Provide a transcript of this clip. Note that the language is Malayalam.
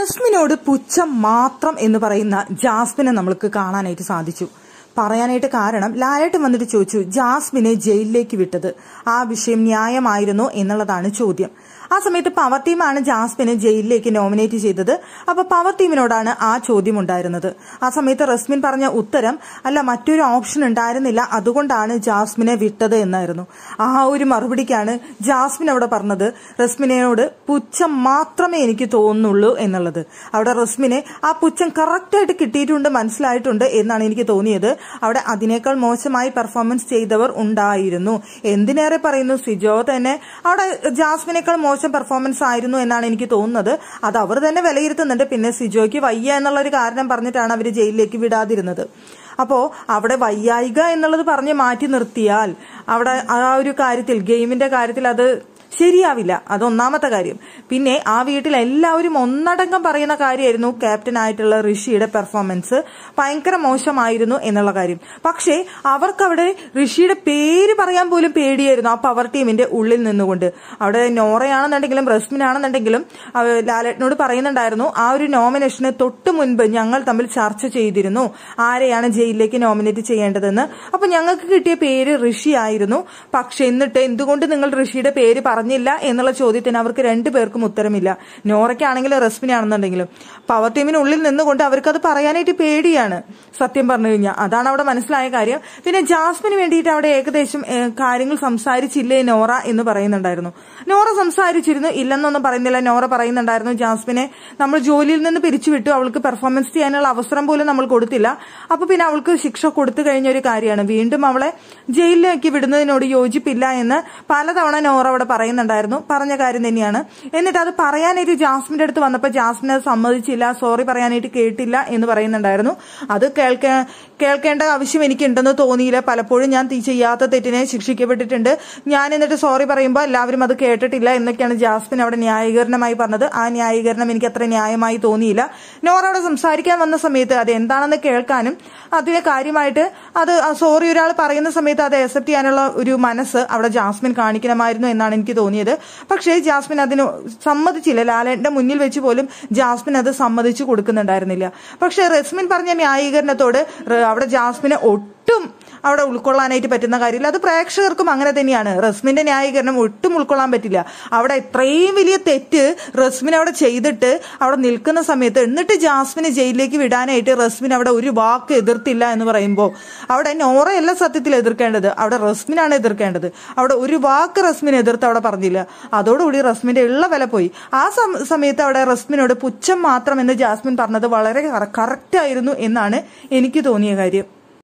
റസ്മിനോട് പുച്ഛം മാത്രം എന്ന് പറയുന്ന ജാസ്മിനെ നമ്മൾക്ക് കാണാനായിട്ട് സാധിച്ചു പറയാനായിട്ട് കാരണം ലാലേട്ടൻ വന്നിട്ട് ചോദിച്ചു ജാസ്മിനെ ജയിലിലേക്ക് വിട്ടത് ആ വിഷയം ന്യായമായിരുന്നോ എന്നുള്ളതാണ് ചോദ്യം ആ സമയത്ത് പവർ ടീമാണ് ജാസ്മിനെ ജയിലിലേക്ക് നോമിനേറ്റ് ചെയ്തത് അപ്പൊ പവർ ടീമിനോടാണ് ആ ചോദ്യം ഉണ്ടായിരുന്നത് ആ സമയത്ത് റസ്മിൻ പറഞ്ഞ ഉത്തരം അല്ല മറ്റൊരു ഓപ്ഷൻ ഉണ്ടായിരുന്നില്ല അതുകൊണ്ടാണ് ജാസ്മിനെ വിട്ടത് എന്നായിരുന്നു ആ ഒരു മറുപടിക്കാണ് ജാസ്മിൻ അവിടെ പറഞ്ഞത് റസ്മിനോട് പുച്ഛം മാത്രമേ എനിക്ക് തോന്നുന്നുള്ളൂ എന്നുള്ളത് അവിടെ റസ്മിനെ ആ പുച്ഛം കറക്റ്റായിട്ട് കിട്ടിയിട്ടുണ്ട് മനസ്സിലായിട്ടുണ്ട് എന്നാണ് എനിക്ക് തോന്നിയത് അവിടെ അതിനേക്കാൾ മോശമായി പെർഫോമൻസ് ചെയ്തവർ ഉണ്ടായിരുന്നു എന്തിനേറെ പറയുന്നു സിജോ തന്നെ അവിടെ ജാസ്മിനേക്കാൾ മോശം പെർഫോമൻസ് ആയിരുന്നു എന്നാണ് എനിക്ക് തോന്നുന്നത് അത് അവർ തന്നെ വിലയിരുത്തുന്നുണ്ട് പിന്നെ സിജോയ്ക്ക് വയ്യ എന്നുള്ള ഒരു കാരണം പറഞ്ഞിട്ടാണ് അവർ ജയിലിലേക്ക് വിടാതിരുന്നത് അപ്പോ അവിടെ വയ്യായിക എന്നുള്ളത് പറഞ്ഞ് മാറ്റി നിർത്തിയാൽ അവിടെ ആ ഒരു കാര്യത്തിൽ ഗെയിമിന്റെ കാര്യത്തിൽ അത് ശരിയാവില്ല അത് ഒന്നാമത്തെ കാര്യം പിന്നെ ആ വീട്ടിൽ എല്ലാവരും ഒന്നടങ്കം പറയുന്ന കാര്യമായിരുന്നു ക്യാപ്റ്റൻ ആയിട്ടുള്ള ഋഷിയുടെ പെർഫോമൻസ് ഭയങ്കര മോശമായിരുന്നു എന്നുള്ള കാര്യം പക്ഷേ അവർക്കവിടെ ഋഷിയുടെ പേര് പറയാൻ പോലും പേടിയായിരുന്നു ആ പവർ ടീമിന്റെ ഉള്ളിൽ നിന്നുകൊണ്ട് അവിടെ നോറയാണെന്നുണ്ടെങ്കിലും റസ്മിനാണെന്നുണ്ടെങ്കിലും അവ- ലാലേട്ടനോട് പറയുന്നുണ്ടായിരുന്നു ആ ഒരു നോമിനേഷന് തൊട്ട് മുൻപ് ഞങ്ങൾ തമ്മിൽ ചർച്ച ചെയ്തിരുന്നു ആരെയാണ് ജയിലിലേക്ക് നോമിനേറ്റ് ചെയ്യേണ്ടതെന്ന് അപ്പൊ ഞങ്ങൾക്ക് കിട്ടിയ പേര് ഋഷി ആയിരുന്നു പക്ഷെ എന്നിട്ട് എന്തുകൊണ്ട് നിങ്ങൾ ഋഷിയുടെ പേര് പറഞ്ഞില്ല എന്നുള്ള ചോദ്യത്തിന് അവർക്ക് രണ്ടുപേർക്കും ഉത്തരമില്ല നോറയ്ക്കാണെങ്കിലും റസ്മിനാണെന്നുണ്ടെങ്കിലും പവർ ടീമിനുള്ളിൽ നിന്നുകൊണ്ട് അവർക്ക് അത് പറയാനായിട്ട് പേടിയാണ് സത്യം പറഞ്ഞു കഴിഞ്ഞാൽ അതാണ് അവിടെ മനസ്സിലായ കാര്യം പിന്നെ ജാസ്മിന് വേണ്ടിയിട്ട് അവിടെ ഏകദേശം ഏഹ്, കാര്യങ്ങൾ സംസാരിച്ചില്ലേ നോറ എന്ന് പറയുന്നുണ്ടായിരുന്നു നോറ സംസാരിച്ചിരുന്നു ഇല്ലെന്നൊന്നും പറയുന്നില്ല നോറ പറയുന്നുണ്ടായിരുന്നു ജാസ്മിനെ നമ്മൾ ജോലിയിൽ നിന്ന് പിരിച്ചുവിട്ടു അവൾക്ക് പെർഫോമൻസ് ചെയ്യാനുള്ള അവസരം പോലും നമ്മൾ കൊടുത്തില്ല അപ്പൊ പിന്നെ അവൾക്ക് ശിക്ഷ കൊടുത്തു കഴിഞ്ഞ ഒരു കാര്യമാണ് വീണ്ടും അവളെ ജയിലിലേക്ക് വിടുന്നതിനോട് യോജിപ്പില്ല എന്ന് പലതവണ നോറ അവിടെ പറയുന്നുണ്ടായിരുന്നു പറഞ്ഞ കാര്യം തന്നെയാണ് എന്നിട്ട് അത് പറയാനായിട്ട് ജാസ്മിന്റെ അടുത്ത് വന്നപ്പോൾ ജാസ്മിൻ അത് സമ്മതിച്ചില്ല സോറി പറയാനായിട്ട് കേട്ടില്ല എന്ന് പറയുന്നുണ്ടായിരുന്നു അത് കേൾക്ക കേൾക്കേണ്ട ആവശ്യം എനിക്കുണ്ടെന്ന് തോന്നിയില്ല പലപ്പോഴും ഞാൻ തി- ചെയ്യാത്ത തെറ്റിനെ ശിക്ഷിക്കപ്പെട്ടിട്ടുണ്ട് ഞാൻ എന്നിട്ട് സോറി പറയുമ്പോൾ എല്ലാവരും അത് കേട്ടിട്ടില്ല എന്നൊക്കെയാണ് ജാസ്മിൻ അവിടെ ന്യായീകരണമായി പറഞ്ഞത് ആ ന്യായീകരണം എനിക്ക് അത്ര ന്യായമായി തോന്നിയില്ല നോറ അവിടെ സംസാരിക്കാൻ വന്ന സമയത്ത് അത് എന്താണെന്ന് കേൾക്കാനും അതിനെ കാര്യമായിട്ട് അത് സോറി ഒരാൾ പറയുന്ന സമയത്ത് അത് അക്സെപ്റ്റ് ചെയ്യാനുള്ള ഒരു മനസ്സ് അവിടെ ജാസ്മിൻ കാണിക്കണമായിരുന്നു എന്നാണ് എനിക്ക് തോന്നിയത് പക്ഷേ ജാസ്മിൻ അതിന് സമ്മതിച്ചില്ല ലാലേട്ടന്റെ മുന്നിൽ വെച്ച് പോലും ജാസ്മിൻ അത് സമ്മതിച്ചു കൊടുക്കുന്നുണ്ടായിരുന്നില്ല പക്ഷേ റസ്മിൻ പറഞ്ഞ ന്യായീകരണത്തോട് റെ- അവിടെ ജാസ്മിനെ ഒട്ടും അവിടെ ഉൾക്കൊള്ളാനായിട്ട് പറ്റുന്ന കാര്യമില്ല അത് പ്രേക്ഷകർക്കും അങ്ങനെ തന്നെയാണ് റസ്മിന്റെ ന്യായീകരണം ഒട്ടും ഉൾക്കൊള്ളാൻ പറ്റില്ല അവിടെ ഇത്രയും വലിയ തെറ്റ് റസ്മിൻ അവിടെ ചെയ്തിട്ട് അവിടെ നിൽക്കുന്ന സമയത്ത് എന്നിട്ട് ജാസ്മിനെ ജയിലിലേക്ക് വിടാനായിട്ട് റസ്മിൻ അവിടെ ഒരു വാക്ക് എതിർത്തില്ല എന്ന് പറയുമ്പോൾ അവിടെ നോറയല്ല സത്യത്തിൽ എതിർക്കേണ്ടത് അവിടെ റസ്മിനാണ് എതിർക്കേണ്ടത് അവിടെ ഒരു വാക്ക് റസ്മിൻ എതിർത്ത് അവിടെ പറഞ്ഞില്ല അതോടുകൂടി റസ്മിന്റെ ഉള്ള വില പോയി ആ സം- സമയത്ത് അവിടെ റസ്മിനോട് പുച്ഛം മാത്രം എന്ന് ജാസ്മിൻ പറഞ്ഞത് വളരെ കറക്റ്റ് ആയിരുന്നു എന്നാണ് എനിക്ക് തോന്നിയ കാര്യം